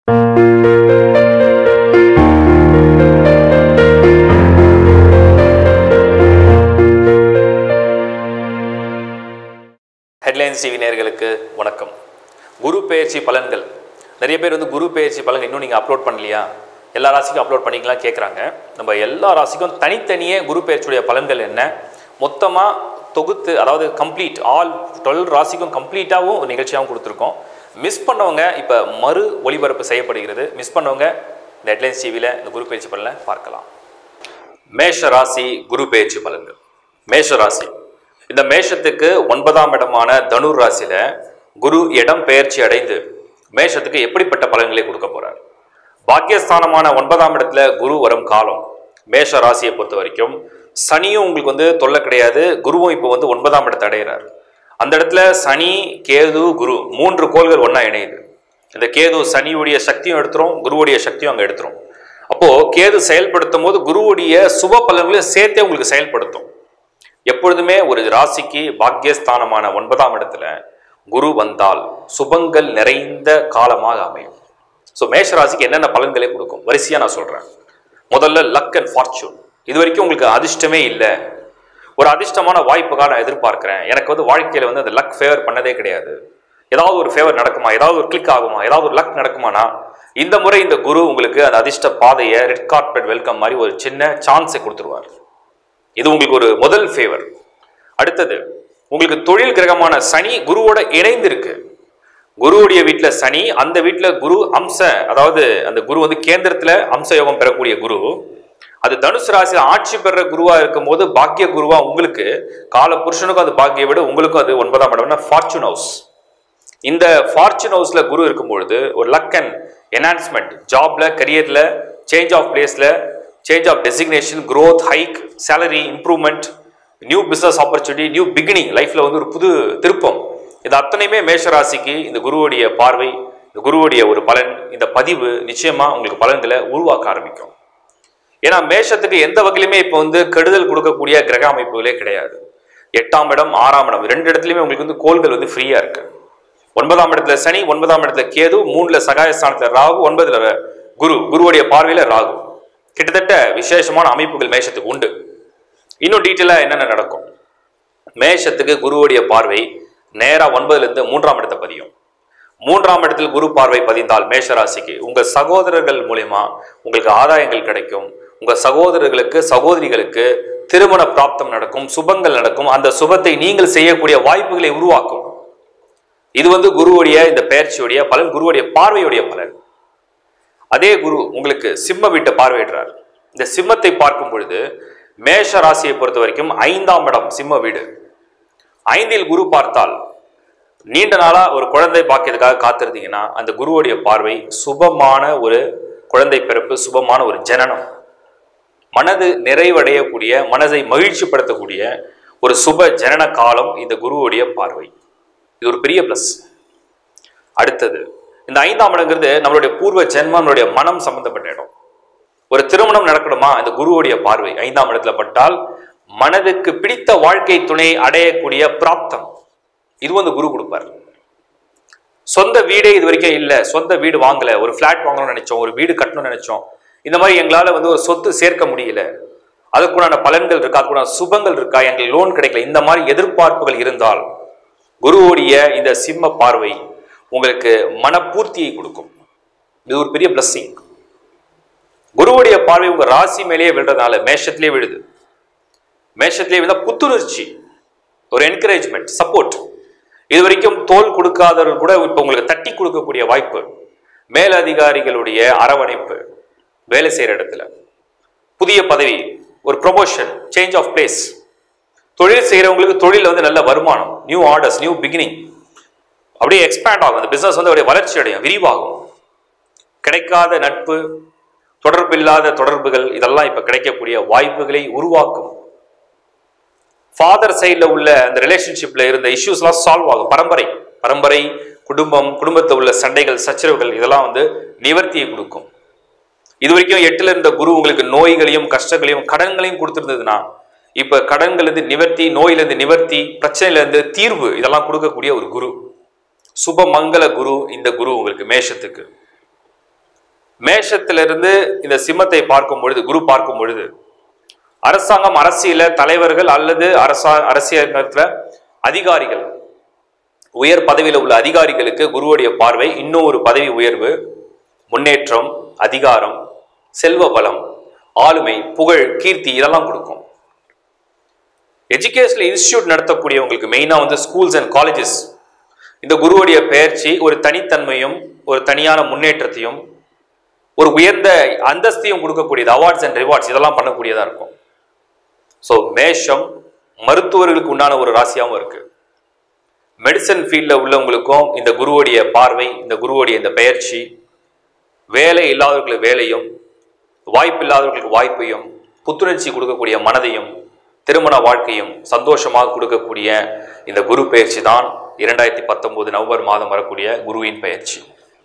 headlines TV நேயர்களுக்கு வணக்கம் குரு பெயர்ச்சி பலன்கள் நிறைய பேர் வந்து குரு பெயர்ச்சி பலன்கள் இன்னும் நீங்கள் அப்லோட் பண்ணலையா எல்லா ராசிக்கும் அப்லோட் பண்ணிக்கலாம் கேட்குறாங்க நம்ம எல்லா ராசிக்கும் தனித்தனியே குரு பெயர்ச்சியுடைய பலன்கள் என்ன மொத்தமாக தொகுத்து அதாவது கம்ப்ளீட் ஆல் டுவெல் ராசிக்கும் கம்ப்ளீட்டாகவும் ஒரு நிகழ்ச்சியாகவும் கொடுத்துருக்கோம் மிஸ் பண்ணவங்க இப்போ மறு ஒளிபரப்பு செய்யப்படுகிறது மிஸ் பண்ணவங்க இந்த ஹெட்லைன்ஸ் டிவியில் இந்த குரு பெயர்ச்சி பலனை பார்க்கலாம் மேஷ ராசி குரு பெயர்ச்சி பலன்கள் மேஷ ராசி இந்த மேஷத்துக்கு ஒன்பதாம் இடமான தனுர் ராசியில குரு இடம் பெயர்ச்சி அடைந்து மேஷத்துக்கு எப்படிப்பட்ட பலன்களை கொடுக்க போறார் பாக்கியஸ்தானமான ஒன்பதாம் இடத்துல குரு வரும் காலம் மேஷ ராசியை பொறுத்த வரைக்கும் சனியும் உங்களுக்கு வந்து தொல்லை கிடையாது குருவும் இப்போ வந்து ஒன்பதாம் இடத்தை அடைகிறார் அந்த இடத்துல சனி கேது குரு மூன்று கோள்கள் ஒண்ணா இணையுது இந்த கேது சனியுடைய சக்தியும் எடுத்துரும் குருவுடைய சக்தியும் அங்கே எடுத்துரும் அப்போ கேது செயல்படுத்தும் போது குருவுடைய சுப பலன்களையும் சேர்த்தே உங்களுக்கு செயல்படுத்தும் எப்பொழுதுமே ஒரு ராசிக்கு பாக்கியஸ்தானமான ஒன்பதாம் இடத்துல குரு வந்தால் சுபங்கள் நிறைந்த காலமாக அமையும் ஸோ மேஷ ராசிக்கு என்னென்ன பலன்களை கொடுக்கும் வரிசையா நான் சொல்றேன் முதல்ல லக் அண்ட் ஃபார்ச்சூன் இது வரைக்கும் உங்களுக்கு அதிர்ஷ்டமே இல்லை ஒரு அதிர்ஷ்டமான வாய்ப்புக்காக நான் எதிர்பார்க்கிறேன் எனக்கு வந்து வாழ்க்கையில வந்து அந்த லக் ஃபேவர் பண்ணதே கிடையாது ஏதாவது ஒரு ஃபேவர் நடக்குமா ஏதாவது ஒரு கிளிக் ஆகுமா ஏதாவது ஒரு லக் நடக்குமானா இந்த முறை இந்த குரு உங்களுக்கு அந்த அதிர்ஷ்ட பாதையை ரெட் கார்பெட் வெல்கம் மாதிரி ஒரு சின்ன சான்ஸை கொடுத்துருவார் இது உங்களுக்கு ஒரு முதல் ஃபேவர் அடுத்தது உங்களுக்கு தொழில் கிரகமான சனி குருவோட இணைந்து இருக்கு குருவுடைய வீட்டில் சனி அந்த வீட்டில் குரு அம்ச அதாவது அந்த குரு வந்து கேந்திரத்தில் அம்ச யோகம் பெறக்கூடிய குரு அது தனுசு ராசியில் ஆட்சி பெற குருவா இருக்கும் போது பாக்கிய குருவா உங்களுக்கு கால புருஷனுக்கும் அது பாக்கிய விட உங்களுக்கும் அது ஒன்பதாம் இடம்னா ஃபார்ச்சூன் ஹவுஸ் இந்த ஃபார்ச்சூன் ஹவுஸ்ல குரு இருக்கும் பொழுது ஒரு லக் அண்ட் என்ஹான்ஸ்மெண்ட் ஜாப்ல கரியர்ல சேஞ்ச் ஆஃப் பிளேஸ்ல change of designation growth hike salary improvement new business opportunity new beginning லைஃப்ல வந்து ஒரு புது திருப்பம் இது அத்தனையுமே மேஷ ராசிக்கு இந்த குருவுடைய பார்வை இந்த குருவுடைய ஒரு பலன் இந்த பதிவு நிச்சயமா உங்களுக்கு பலன்களை உருவாக்க ஆரம்பிக்கும் ஏன்னா மேஷத்துக்கு எந்த வகையிலுமே இப்போ வந்து கெடுதல் கொடுக்கக்கூடிய கிரக அமைப்புகளே கிடையாது எட்டாம் இடம் ஆறாம் இடம் ரெண்டு இடத்துலையுமே உங்களுக்கு வந்து கோள்கள் வந்து ஃப்ரீயா இருக்கு ஒன்பதாம் இடத்துல சனி ஒன்பதாம் இடத்துல கேது மூணுல சகாயஸ்தானத்துல ராகு ஒன்பதுல குரு குருவுடைய பார்வையில ராகு கிட்டத்தட்ட விசேஷமான அமைப்புகள் மேஷத்துக்கு உண்டு இன்னும் டீட்டெயிலாக என்னென்ன நடக்கும் மேஷத்துக்கு குருவுடைய பார்வை நேரா ஒன்பதுல இருந்து மூன்றாம் இடத்தை பதியும் மூன்றாம் இடத்தில் குரு பார்வை பதிந்தால் மேஷ ராசிக்கு உங்க சகோதரர்கள் மூலியமா உங்களுக்கு ஆதாயங்கள் கிடைக்கும் உங்க சகோதரர்களுக்கு சகோதரிகளுக்கு திருமண பிராப்தம் நடக்கும் சுபங்கள் நடக்கும் அந்த சுபத்தை நீங்கள் செய்யக்கூடிய வாய்ப்புகளை உருவாக்கும் இது வந்து குருவுடைய இந்த பெயர்ச்சியுடைய பலன் குருவுடைய பார்வையுடைய பலன் அதே குரு உங்களுக்கு சிம்ம வீட்டை பார்வையிடுறார் இந்த சிம்மத்தை பார்க்கும் பொழுது மேஷ ராசியை பொறுத்த வரைக்கும் ஐந்தாம் இடம் சிம்ம வீடு ஐந்தில் குரு பார்த்தால் நீண்ட நாளா ஒரு குழந்தை பாக்கியதுக்காக காத்திருந்தீங்கன்னா அந்த குருவுடைய பார்வை சுபமான ஒரு குழந்தை பிறப்பு சுபமான ஒரு ஜனனம் மனது நிறைவடையக்கூடிய மனதை மகிழ்ச்சிப்படுத்தக்கூடிய ஒரு சுப ஜனன காலம் இந்த குருவுடைய பார்வை இது ஒரு பெரிய ப்ளஸ் அடுத்தது இந்த ஐந்தாம் இடங்கிறது நம்மளுடைய பூர்வ ஜென்மம் நம்மளுடைய மனம் சம்பந்தப்பட்ட இடம் ஒரு திருமணம் நடக்கணுமா இந்த குருவுடைய பார்வை ஐந்தாம் இடத்துல பட்டால் மனதுக்கு பிடித்த வாழ்க்கை துணை அடையக்கூடிய பிராப்தம் இது வந்து குரு கொடுப்பார் சொந்த வீடே இது வரைக்கும் இல்லை சொந்த வீடு வாங்கல ஒரு ஃபிளாட் வாங்கணும்னு நினைச்சோம் ஒரு வீடு கட்டணும்னு நினைச்சோம் இந்த மாதிரி எங்களால வந்து ஒரு சொத்து சேர்க்க முடியல அதுக்குண்டான பலன்கள் இருக்கா அதுக்குண்டான சுபங்கள் இருக்கா எங்களுக்கு லோன் கிடைக்கல இந்த மாதிரி எதிர்பார்ப்புகள் இருந்தால் குருவுடைய இந்த சிம்ம பார்வை உங்களுக்கு மனப்பூர்த்தியை கொடுக்கும் இது ஒரு பெரிய பிளஸ்ஸிங் குருவுடைய பார்வை உங்க ராசி மேலேயே விழுறதுனால மேஷத்திலே விழுது மேஷத்திலே விழுந்தா புத்துணர்ச்சி ஒரு என்கரேஜ்மெண்ட் சப்போர்ட் இது வரைக்கும் தோல் கொடுக்காதவர்கள் கூட இப்போ உங்களுக்கு தட்டி கொடுக்கக்கூடிய வாய்ப்பு மேலதிகாரிகளுடைய அரவணைப்பு வேலை செய்யற இடத்துல புதிய பதவி ஒரு ப்ரொமோஷன் சேஞ்ச் ஆஃப் பிளேஸ் தொழில் செய்யறவங்களுக்கு தொழில் வந்து நல்ல வருமானம் நியூ ஆர்டர்ஸ் நியூ பிகினிங் அப்படியே எக்ஸ்பேண்ட் ஆகும் அந்த பிசினஸ் வந்து அப்படியே வளர்ச்சி அடையும் விரிவாகும் கிடைக்காத நட்பு தொடர்பில்லாத தொடர்புகள் இதெல்லாம் இப்ப கிடைக்கக்கூடிய வாய்ப்புகளை உருவாக்கும் ஃபாதர் சைடில் உள்ள அந்த ரிலேஷன்ஷிப்ல இருந்த இஷ்யூஸ்லாம் சால்வ் ஆகும் பரம்பரை பரம்பரை குடும்பம் குடும்பத்தில் உள்ள சண்டைகள் சச்சரவுகள் இதெல்லாம் வந்து நிவர்த்தியை கொடுக்கும் இது வரைக்கும் எட்டுல இருந்த குரு உங்களுக்கு நோய்களையும் கஷ்டங்களையும் கடன்களையும் கொடுத்திருந்ததுன்னா இப்ப கடன்களிலிருந்து நிவர்த்தி நோயிலிருந்து நிவர்த்தி பிரச்சனையிலிருந்து தீர்வு இதெல்லாம் கொடுக்கக்கூடிய ஒரு குரு சுப மங்கள குரு இந்த குரு உங்களுக்கு மேஷத்துக்கு மேஷத்திலிருந்து இந்த சிம்மத்தை பார்க்கும் பொழுது குரு பார்க்கும் பொழுது அரசாங்கம் அரசியல தலைவர்கள் அல்லது அரசா அரசியலத்துல அதிகாரிகள் உயர் பதவியில் உள்ள அதிகாரிகளுக்கு குருவுடைய பார்வை இன்னும் ஒரு பதவி உயர்வு முன்னேற்றம் அதிகாரம் செல்வ பலம் ஆளுமை புகழ் கீர்த்தி இதெல்லாம் கொடுக்கும் எஜுகேஷனல் இன்ஸ்டியூட் நடத்தக்கூடியவங்களுக்கு மெயினாக வந்து ஸ்கூல்ஸ் அண்ட் காலேஜஸ் இந்த குருவுடைய பெயர்ச்சி ஒரு தனித்தன்மையும் ஒரு தனியான முன்னேற்றத்தையும் ஒரு உயர்ந்த அந்தஸ்தையும் கொடுக்கக்கூடியது அவார்ட்ஸ் அண்ட் ரிவார்ட்ஸ் இதெல்லாம் பண்ணக்கூடியதாக இருக்கும் ஸோ மேஷம் மருத்துவர்களுக்கு உண்டான ஒரு ராசியாகவும் இருக்கு மெடிசன் ஃபீல்டில் உள்ளவங்களுக்கும் இந்த குருவுடைய பார்வை இந்த குருவுடைய இந்த பெயர்ச்சி வேலை இல்லாதவர்களுக்கு வேலையும் வாய்ப்பு இல்லாதவர்களுக்கு வாய்ப்பையும் புத்துணர்ச்சி கொடுக்கக்கூடிய மனதையும் திருமண வாழ்க்கையும் சந்தோஷமாக கொடுக்கக்கூடிய இந்த குரு பெயர்ச்சி தான் இரண்டாயிரத்தி பத்தொன்பது நவம்பர் மாதம் வரக்கூடிய குருவின் பெயர்ச்சி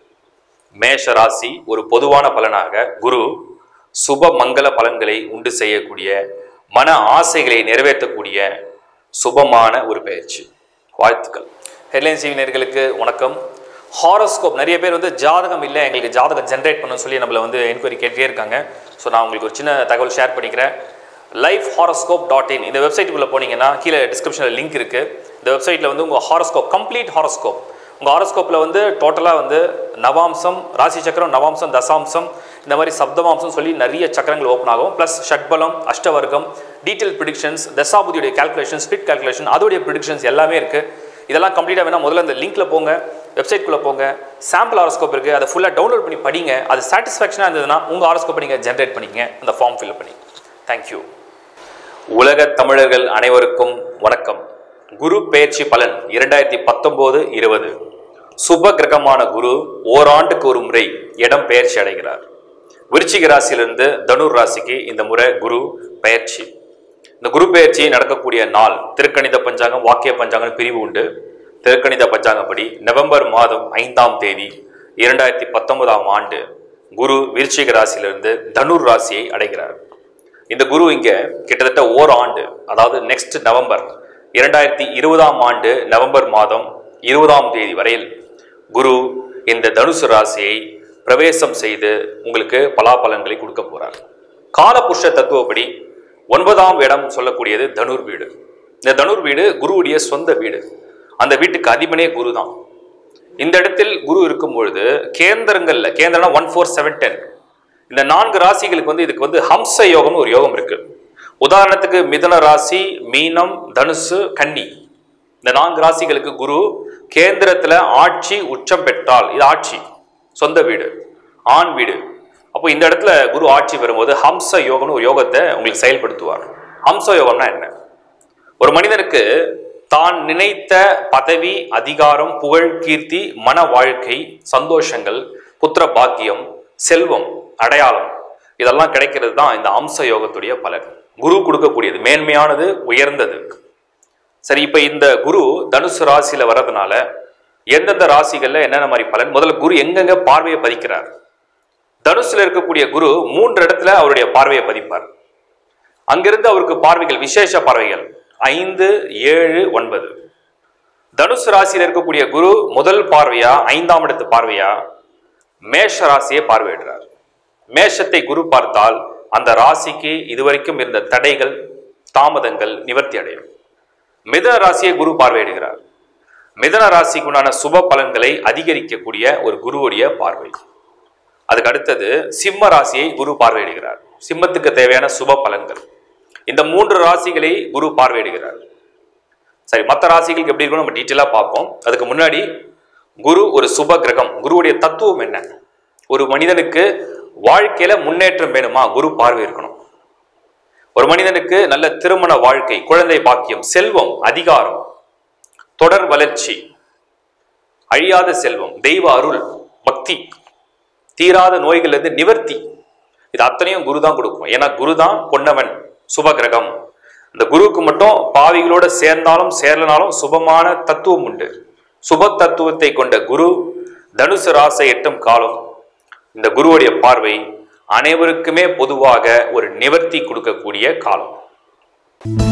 மேஷ ராசி ஒரு பொதுவான பலனாக குரு சுப மங்கள பலன்களை உண்டு செய்யக்கூடிய மன ஆசைகளை நிறைவேற்றக்கூடிய சுபமான ஒரு பயிற்சி வாழ்த்துக்கள் ஹெட்லைன் சிவினர்களுக்கு வணக்கம் ஹாரோஸ்கோப் நிறைய பேர் வந்து ஜாதகம் இல்லை எங்களுக்கு ஜாதகம் ஜென்ரேட் பண்ணணும்னு சொல்லி நம்மளை வந்து என்கொயரி கேட்டே இருக்காங்க ஸோ நான் உங்களுக்கு ஒரு சின்ன தகவல் ஷேர் பண்ணிக்கிறேன் லைஃப் ஹாரோஸ்கோப் டாட் இன் இந்த வெப்சைட்டுக்குள்ளே போனீங்கன்னா கீழே டிஸ்கிரிப்ஷனில் லிங்க் இருக்குது இந்த வெப்சைட்டில் வந்து உங்கள் ஹாரோஸ்கோப் கம்ப்ளீட் ஹாரோஸ்கோப் உங்கள் ஹாரோஸ்கோப்பில் வந்து டோட்டலாக வந்து நவாம்சம் ராசி சக்கரம் நவாம்சம் தசாம்சம் இந்த மாதிரி சப்தமாம்சம் சொல்லி நிறைய சக்கரங்கள் ஓப்பன் ஆகும் ப்ளஸ் ஷட்பலம் அஷ்டவர்க்கம் டீட்டெயில் ப்ரிடிக்ஷன்ஸ் தசாபுதியுடைய கால்குலேஷன் ஸ்பிட் கால்குலேஷன் அதோடைய ப்ரிடிக்ஷன்ஸ் எல்லாமே இருக்குது இதெல்லாம் கம்ப்ளீட்டாக வேணால் முதல்ல இந்த லிங்க்ல போங்க வெப்சைட்குள்ளே போங்க சாம்பிள் ஹாரோஸ்கோப் இருக்குது அதை ஃபுல்லாக டவுன்லோட் பண்ணி படிங்க அது சாட்டிஸ்ஃபேக்ஷனாக இருந்ததுன்னா உங்கள் ஹாரோஸ்கோப்பை நீங்கள் ஜென்ரேட் பண்ணிங்க அந்த ஃபார்ம் ஃபில் பண்ணி தேங்க்யூ உலக தமிழர்கள் அனைவருக்கும் வணக்கம் குரு பெயர்ச்சி பலன் இரண்டாயிரத்தி பத்தொம்போது இருபது சுப கிரகமான குரு ஓராண்டுக்கு ஒரு முறை இடம் பெயர்ச்சி அடைகிறார் விருச்சிக ராசியிலிருந்து தனுர் ராசிக்கு இந்த முறை குரு பெயர்ச்சி இந்த குரு பெயர்ச்சி நடக்கக்கூடிய நாள் திருக்கணித பஞ்சாங்கம் வாக்கிய பஞ்சாங்கம் பிரிவு உண்டு திருக்கணித பஞ்சாங்கப்படி நவம்பர் மாதம் ஐந்தாம் தேதி இரண்டாயிரத்தி பத்தொன்பதாம் ஆண்டு குரு விருச்சிக ராசியிலிருந்து தனுர் ராசியை அடைகிறார் இந்த குரு இங்க கிட்டத்தட்ட ஓர் ஆண்டு அதாவது நெக்ஸ்ட் நவம்பர் இரண்டாயிரத்தி இருபதாம் ஆண்டு நவம்பர் மாதம் இருபதாம் தேதி வரையில் குரு இந்த தனுசு ராசியை பிரவேசம் செய்து உங்களுக்கு பலாபலன்களை கொடுக்க போறார் காலபுருஷ தத்துவப்படி ஒன்பதாம் இடம் சொல்லக்கூடியது தனுர் வீடு இந்த தனுர் வீடு குருவுடைய சொந்த வீடு அந்த வீட்டுக்கு அதிபனே குரு தான் இந்த இடத்தில் குரு இருக்கும் பொழுது கேந்திரங்கள்ல கேந்திரம்னா ஒன் ஃபோர் செவன் டென் இந்த நான்கு ராசிகளுக்கு வந்து இதுக்கு வந்து ஹம்ச யோகம்னு ஒரு யோகம் இருக்கு உதாரணத்துக்கு மிதன ராசி மீனம் தனுசு கன்னி இந்த நான்கு ராசிகளுக்கு குரு கேந்திரத்துல ஆட்சி உச்சம் பெற்றால் இது ஆட்சி சொந்த வீடு ஆண் வீடு அப்போ இந்த இடத்துல குரு ஆட்சி பெறும்போது ஹம்ச யோகம்னு ஒரு யோகத்தை உங்களுக்கு செயல்படுத்துவார் ஹம்ச யோகம்னா என்ன ஒரு மனிதனுக்கு தான் நினைத்த பதவி அதிகாரம் புகழ் கீர்த்தி மன வாழ்க்கை சந்தோஷங்கள் புத்திர பாக்கியம் செல்வம் அடையாளம் இதெல்லாம் கிடைக்கிறது தான் இந்த அம்ச யோகத்துடைய பலன் குரு கொடுக்கக்கூடியது மேன்மையானது உயர்ந்தது சரி இப்ப இந்த குரு தனுசு ராசியில வர்றதுனால எந்தெந்த ராசிகள்ல என்னென்ன மாதிரி பலன் முதல்ல குரு எங்கெங்க பார்வையை பதிக்கிறார் தனுசுல இருக்கக்கூடிய குரு மூன்று இடத்துல அவருடைய பார்வையை பதிப்பார் அங்கிருந்து அவருக்கு பார்வைகள் விசேஷ பார்வைகள் ஐந்து ஏழு ஒன்பது தனுசு ராசியில் இருக்கக்கூடிய குரு முதல் பார்வையா ஐந்தாம் இடத்து பார்வையா மேஷ ராசியை பார்வையிடுறார் மேஷத்தை குரு பார்த்தால் அந்த ராசிக்கு இதுவரைக்கும் இருந்த தடைகள் தாமதங்கள் நிவர்த்தி அடையும் மிதன ராசியை குரு பார்வையிடுகிறார் மிதன ராசிக்கு உண்டான சுப பலன்களை அதிகரிக்கக்கூடிய ஒரு குருவுடைய பார்வை அதுக்கு அடுத்தது சிம்ம ராசியை குரு பார்வையிடுகிறார் சிம்மத்துக்கு தேவையான சுப பலன்கள் இந்த மூன்று ராசிகளை குரு பார்வையிடுகிறார் சரி மற்ற ராசிகளுக்கு எப்படி இருக்கும் நம்ம டீட்டெயிலாக பார்ப்போம் அதுக்கு முன்னாடி குரு ஒரு சுப கிரகம் குருவுடைய தத்துவம் என்ன ஒரு மனிதனுக்கு வாழ்க்கையில முன்னேற்றம் வேணுமா குரு பார்வை இருக்கணும் ஒரு மனிதனுக்கு நல்ல திருமண வாழ்க்கை குழந்தை பாக்கியம் செல்வம் அதிகாரம் தொடர் வளர்ச்சி அழியாத செல்வம் தெய்வ அருள் பக்தி தீராத நோய்கள் இருந்து நிவர்த்தி இது அத்தனையும் குரு தான் கொடுக்கும் ஏன்னா குரு தான் பொன்னவன் சுபகிரகம் இந்த குருவுக்கு மட்டும் பாவிகளோட சேர்ந்தாலும் சேரலனாலும் சுபமான தத்துவம் உண்டு சுப தத்துவத்தை கொண்ட குரு தனுசு ராசை எட்டும் காலம் இந்த குருவுடைய பார்வை அனைவருக்குமே பொதுவாக ஒரு நிவர்த்தி கொடுக்கக்கூடிய காலம்